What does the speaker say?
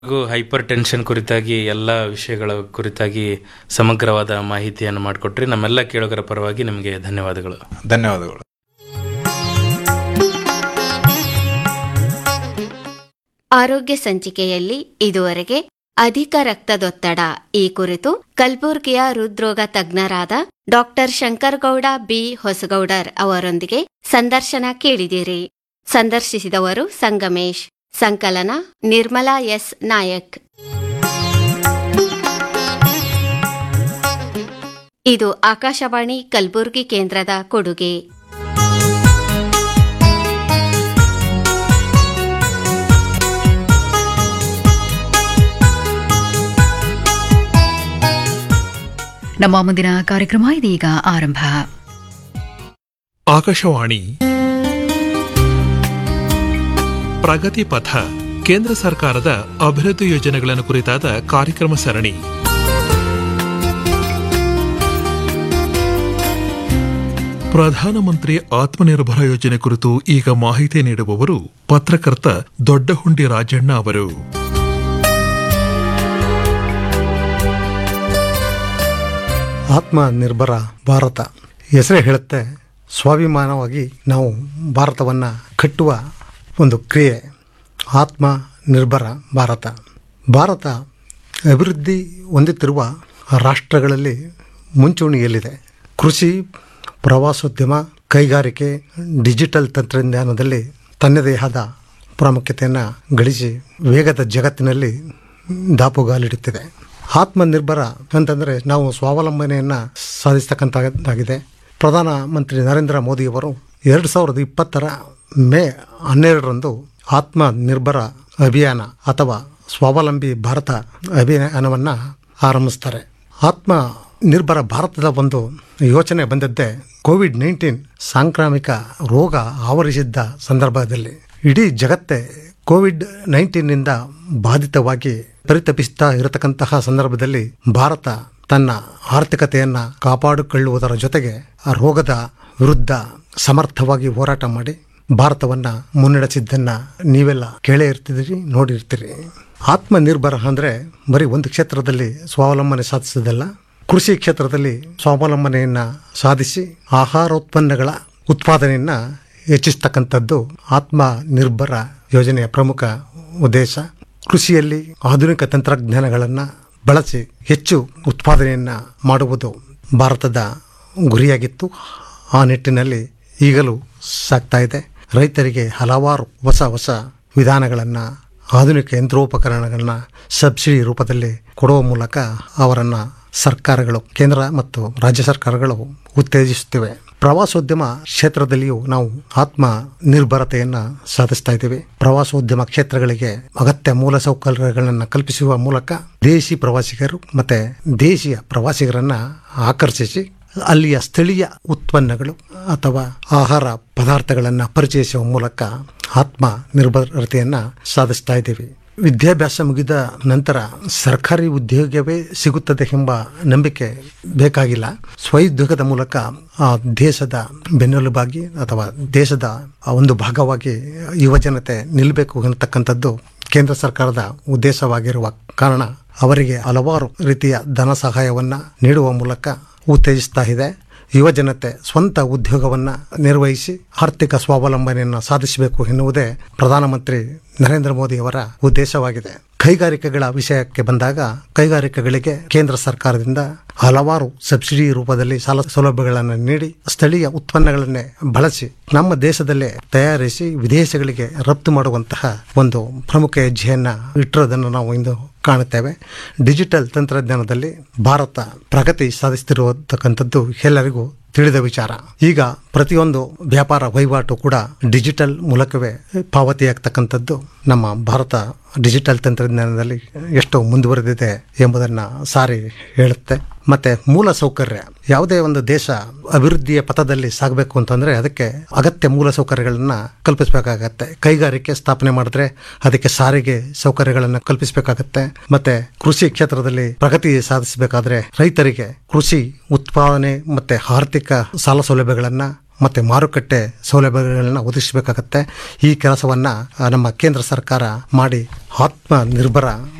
ಹಾಗೂ hyper tension ಕುರಿತಾಗಿ ಎಲ್ಲ ವಿಷಯಗಳ ಕುರಿತಾಗಿ ಸಮಗ್ರವಾದ ಮಾಹಿತಿಯನ್ನು ಮಾಡಿಕೊಟ್ರಿ ನಮ್ಮೆಲ್ಲ ಕೇಳುಗರ ಪರವಾಗಿ ನಿಮಗೆ ಧನ್ಯವಾದಗಳು ಧನ್ಯವಾದಗಳು ಆರೋಗ್ಯ ಸಂಚಿಕೆಯಲ್ಲಿ ಇದುವರೆಗೆ ಅಧಿಕ ರಕ್ತದೊತ್ತಡ ಈ ಕುರಿತು ಕಲಬುರ್ಗಿಯ ಹೃದ್ರೋಗ ತಜ್ಞರಾದ ಡಾಕ್ಟರ್ ಶಂಕರಗೌಡ ಬಿ ಹೊಸಗೌಡರ್ ಅವರೊಂದಿಗೆ ಸಂದರ್ಶನ ಕೇಳಿದಿರಿ ಸಂದರ್ಶಿಸಿದವರು ಸಂಗಮೇಶ್ ಸಂಕಲನ ನಿರ್ಮಲಾ ಎಸ್ ನಾಯಕ್ ಇದು ಆಕಾಶವಾಣಿ ಕಲಬುರ್ಗಿ ಕೇಂದ್ರದ ಕೊಡುಗೆ ನಮ್ಮ ಮುಂದಿನ ಕಾರ್ಯಕ್ರಮ ಇದೀಗ ಆರಂಭ ಆಕಾಶವಾಣಿ ಪ್ರಗತಿ ಪಥ ಕೇಂದ್ರ ಸರ್ಕಾರದ ಅಭಿವೃದ್ಧಿ ಯೋಜನೆಗಳನ್ನು ಕುರಿತಾದ ಕಾರ್ಯಕ್ರಮ ಸರಣಿ ಪ್ರಧಾನಮಂತ್ರಿ ಆತ್ಮನಿರ್ಭರ ಯೋಜನೆ ಕುರಿತು ಈಗ ಮಾಹಿತಿ ನೀಡುವವರು ಪತ್ರಕರ್ತ ದೊಡ್ಡಹುಂಡಿ ರಾಜಣ್ಣ ಅವರು ಆತ್ಮನಿರ್ಭರ ಭಾರತ ಹೆಸರೇ ಹೇಳುತ್ತೆ ಸ್ವಾಭಿಮಾನವಾಗಿ ನಾವು ಭಾರತವನ್ನು ಕಟ್ಟುವ ಒಂದು ಕ್ರಿಯೆ ಆತ್ಮ ನಿರ್ಭರ ಭಾರತ ಭಾರತ ಅಭಿವೃದ್ಧಿ ಹೊಂದುತ್ತಿರುವ ರಾಷ್ಟ್ರಗಳಲ್ಲಿ ಮುಂಚೂಣಿಯಲ್ಲಿದೆ ಕೃಷಿ ಪ್ರವಾಸೋದ್ಯಮ ಕೈಗಾರಿಕೆ ಡಿಜಿಟಲ್ ತಂತ್ರಜ್ಞಾನದಲ್ಲಿ ತನ್ನದೇ ಆದ ಪ್ರಾಮುಖ್ಯತೆಯನ್ನು ಗಳಿಸಿ ವೇಗದ ಜಗತ್ತಿನಲ್ಲಿ ದಾಪುಗಾಲಿಡುತ್ತಿದೆ ಆತ್ಮನಿರ್ಭರ ಅಂತಂದರೆ ನಾವು ಸ್ವಾವಲಂಬನೆಯನ್ನು ಸಾಧಿಸ್ತಕ್ಕಂಥದ್ದಾಗಿದೆ ಪ್ರಧಾನಮಂತ್ರಿ ನರೇಂದ್ರ ಮೋದಿಯವರು ಎರಡು ಸಾವಿರದ ಇಪ್ಪತ್ತರ ಮೇ ಹನ್ನೆರಡರಂದು ಆತ್ಮ ನಿರ್ಭರ ಅಭಿಯಾನ ಅಥವಾ ಸ್ವಾವಲಂಬಿ ಭಾರತ ಅಭಿಯಾನವನ್ನು ಆರಂಭಿಸ್ತಾರೆ ಆತ್ಮ ನಿರ್ಭರ ಭಾರತದ ಒಂದು ಯೋಚನೆ ಬಂದದ್ದೇ ಕೋವಿಡ್ ನೈನ್ಟೀನ್ ಸಾಂಕ್ರಾಮಿಕ ರೋಗ ಆವರಿಸಿದ್ದ ಸಂದರ್ಭದಲ್ಲಿ ಇಡೀ ಜಗತ್ತೇ ಕೋವಿಡ್ ನೈನ್ಟೀನ್ನಿಂದ ಬಾಧಿತವಾಗಿ ಪರಿತಪಿಸ್ತಾ ಇರತಕ್ಕಂತಹ ಸಂದರ್ಭದಲ್ಲಿ ಭಾರತ ತನ್ನ ಆರ್ಥಿಕತೆಯನ್ನು ಕಾಪಾಡಿಕೊಳ್ಳುವುದರ ಜೊತೆಗೆ ಆ ರೋಗದ ವಿರುದ್ಧ ಸಮರ್ಥವಾಗಿ ಹೋರಾಟ ಮಾಡಿ ಭಾರತವನ್ನು ಮುನ್ನಡೆಸಿದ್ದನ್ನು ನೀವೆಲ್ಲ ಕೇಳೇ ಇರ್ತಿದ್ದೀರಿ ನೋಡಿರ್ತೀರಿ ಆತ್ಮನಿರ್ಭರ ಅಂದರೆ ಬರೀ ಒಂದು ಕ್ಷೇತ್ರದಲ್ಲಿ ಸ್ವಾವಲಂಬನೆ ಸಾಧಿಸೋದಲ್ಲ ಕೃಷಿ ಕ್ಷೇತ್ರದಲ್ಲಿ ಸ್ವಾವಲಂಬನೆಯನ್ನು ಸಾಧಿಸಿ ಆಹಾರೋತ್ಪನ್ನಗಳ ಉತ್ಪಾದನೆಯನ್ನು ಹೆಚ್ಚಿಸ್ತಕ್ಕಂಥದ್ದು ಆತ್ಮ ನಿರ್ಭರ ಯೋಜನೆಯ ಪ್ರಮುಖ ಉದ್ದೇಶ ಕೃಷಿಯಲ್ಲಿ ಆಧುನಿಕ ತಂತ್ರಜ್ಞಾನಗಳನ್ನು ಬಳಸಿ ಹೆಚ್ಚು ಉತ್ಪಾದನೆಯನ್ನು ಮಾಡುವುದು ಭಾರತದ ಗುರಿಯಾಗಿತ್ತು ಆ ನಿಟ್ಟಿನಲ್ಲಿ ಈಗಲೂ ಸಾಗ್ತಾ ಇದೆ ರೈತರಿಗೆ ಹಲವಾರು ಹೊಸ ಹೊಸ ವಿಧಾನಗಳನ್ನು ಆಧುನಿಕ ಯಂತ್ರೋಪಕರಣಗಳನ್ನ ಸಬ್ಸಿಡಿ ರೂಪದಲ್ಲಿ ಕೊಡುವ ಮೂಲಕ ಅವರನ್ನು ಸರ್ಕಾರಗಳು ಕೇಂದ್ರ ಮತ್ತು ರಾಜ್ಯ ಸರ್ಕಾರಗಳು ಉತ್ತೇಜಿಸುತ್ತಿವೆ ಪ್ರವಾಸೋದ್ಯಮ ಕ್ಷೇತ್ರದಲ್ಲಿಯೂ ನಾವು ಆತ್ಮ ನಿರ್ಭರತೆಯನ್ನು ಸಾಧಿಸ್ತಾ ಇದ್ದೀವಿ ಪ್ರವಾಸೋದ್ಯಮ ಕ್ಷೇತ್ರಗಳಿಗೆ ಅಗತ್ಯ ಮೂಲಸೌಕರ್ಯಗಳನ್ನು ಕಲ್ಪಿಸುವ ಮೂಲಕ ದೇಶಿ ಪ್ರವಾಸಿಗರು ಮತ್ತೆ ದೇಶೀಯ ಪ್ರವಾಸಿಗರನ್ನ ಆಕರ್ಷಿಸಿ ಅಲ್ಲಿಯ ಸ್ಥಳೀಯ ಉತ್ಪನ್ನಗಳು ಅಥವಾ ಆಹಾರ ಪದಾರ್ಥಗಳನ್ನು ಪರಿಚಯಿಸುವ ಮೂಲಕ ಆತ್ಮ ನಿರ್ಭರತೆಯನ್ನು ಸಾಧಿಸ್ತಾ ಇದ್ದೀವಿ ವಿದ್ಯಾಭ್ಯಾಸ ಮುಗಿದ ನಂತರ ಸರ್ಕಾರಿ ಉದ್ಯೋಗವೇ ಸಿಗುತ್ತದೆ ಎಂಬ ನಂಬಿಕೆ ಬೇಕಾಗಿಲ್ಲ ಸ್ವಉದ್ಯೋಗದ ಮೂಲಕ ಆ ದೇಶದ ಬೆನ್ನೆಲುಬಾಗಿ ಅಥವಾ ದೇಶದ ಒಂದು ಭಾಗವಾಗಿ ಯುವಜನತೆ ನಿಲ್ಲಬೇಕು ಅನ್ನತಕ್ಕಂಥದ್ದು ಕೇಂದ್ರ ಸರ್ಕಾರದ ಉದ್ದೇಶವಾಗಿರುವ ಕಾರಣ ಅವರಿಗೆ ಹಲವಾರು ರೀತಿಯ ಧನ ಸಹಾಯವನ್ನು ನೀಡುವ ಮೂಲಕ ಉತ್ತೇಜಿಸ್ತಾ ಇದೆ ಯುವಜನತೆ ಸ್ವಂತ ಉದ್ಯೋಗವನ್ನು ನಿರ್ವಹಿಸಿ ಆರ್ಥಿಕ ಸ್ವಾವಲಂಬನೆಯನ್ನು ಸಾಧಿಸಬೇಕು ಎನ್ನುವುದೇ ಪ್ರಧಾನಮಂತ್ರಿ ನರೇಂದ್ರ ಮೋದಿಯವರ ಉದ್ದೇಶವಾಗಿದೆ ಕೈಗಾರಿಕೆಗಳ ವಿಷಯಕ್ಕೆ ಬಂದಾಗ ಕೈಗಾರಿಕೆಗಳಿಗೆ ಕೇಂದ್ರ ಸರ್ಕಾರದಿಂದ ಹಲವಾರು ಸಬ್ಸಿಡಿ ರೂಪದಲ್ಲಿ ಸಾಲ ಸೌಲಭ್ಯಗಳನ್ನು ನೀಡಿ ಸ್ಥಳೀಯ ಉತ್ಪನ್ನಗಳನ್ನೇ ಬಳಸಿ ನಮ್ಮ ದೇಶದಲ್ಲೇ ತಯಾರಿಸಿ ವಿದೇಶಗಳಿಗೆ ರಫ್ತು ಮಾಡುವಂತಹ ಒಂದು ಪ್ರಮುಖ ಹೆಜ್ಜೆಯನ್ನು ಇಟ್ಟಿರೋದನ್ನು ನಾವು ಇಂದು ಕಾಣುತ್ತೇವೆ ಡಿಜಿಟಲ್ ತಂತ್ರಜ್ಞಾನದಲ್ಲಿ ಭಾರತ ಪ್ರಗತಿ ಸಾಧಿಸುತ್ತಿರುವತಕ್ಕಂಥದ್ದು ಎಲ್ಲರಿಗೂ ತಿಳಿದ ವಿಚಾರ ಈಗ ಪ್ರತಿಯೊಂದು ವ್ಯಾಪಾರ ವಹಿವಾಟು ಕೂಡ ಡಿಜಿಟಲ್ ಮೂಲಕವೇ ಪಾವತಿಯಾಗ್ತಕ್ಕಂಥದ್ದು ನಮ್ಮ ಭಾರತ ಡಿಜಿಟಲ್ ತಂತ್ರಜ್ಞಾನದಲ್ಲಿ ಎಷ್ಟು ಮುಂದುವರೆದಿದೆ ಎಂಬುದನ್ನು ಸಾರಿ ಹೇಳುತ್ತೆ ಮತ್ತೆ ಮೂಲ ಸೌಕರ್ಯ ಯಾವುದೇ ಒಂದು ದೇಶ ಅಭಿವೃದ್ಧಿಯ ಪಥದಲ್ಲಿ ಸಾಗಬೇಕು ಅಂತಂದ್ರೆ ಅದಕ್ಕೆ ಅಗತ್ಯ ಮೂಲ ಸೌಕರ್ಯಗಳನ್ನ ಕಲ್ಪಿಸಬೇಕಾಗತ್ತೆ ಕೈಗಾರಿಕೆ ಸ್ಥಾಪನೆ ಮಾಡಿದ್ರೆ ಅದಕ್ಕೆ ಸಾರಿಗೆ ಸೌಕರ್ಯಗಳನ್ನು ಕಲ್ಪಿಸಬೇಕಾಗತ್ತೆ ಮತ್ತೆ ಕೃಷಿ ಕ್ಷೇತ್ರದಲ್ಲಿ ಪ್ರಗತಿ ಸಾಧಿಸಬೇಕಾದ್ರೆ ರೈತರಿಗೆ ಕೃಷಿ ಉತ್ಪಾದನೆ ಮತ್ತೆ ಆರ್ಥಿಕ ಸಾಲ ಸೌಲಭ್ಯಗಳನ್ನ ಮತ್ತು ಮಾರುಕಟ್ಟೆ ಸೌಲಭ್ಯಗಳನ್ನ ಒದಗಿಸಬೇಕಾಗತ್ತೆ ಈ ಕೆಲಸವನ್ನು ನಮ್ಮ ಕೇಂದ್ರ ಸರ್ಕಾರ ಮಾಡಿ ಆತ್ಮ ನಿರ್ಭರ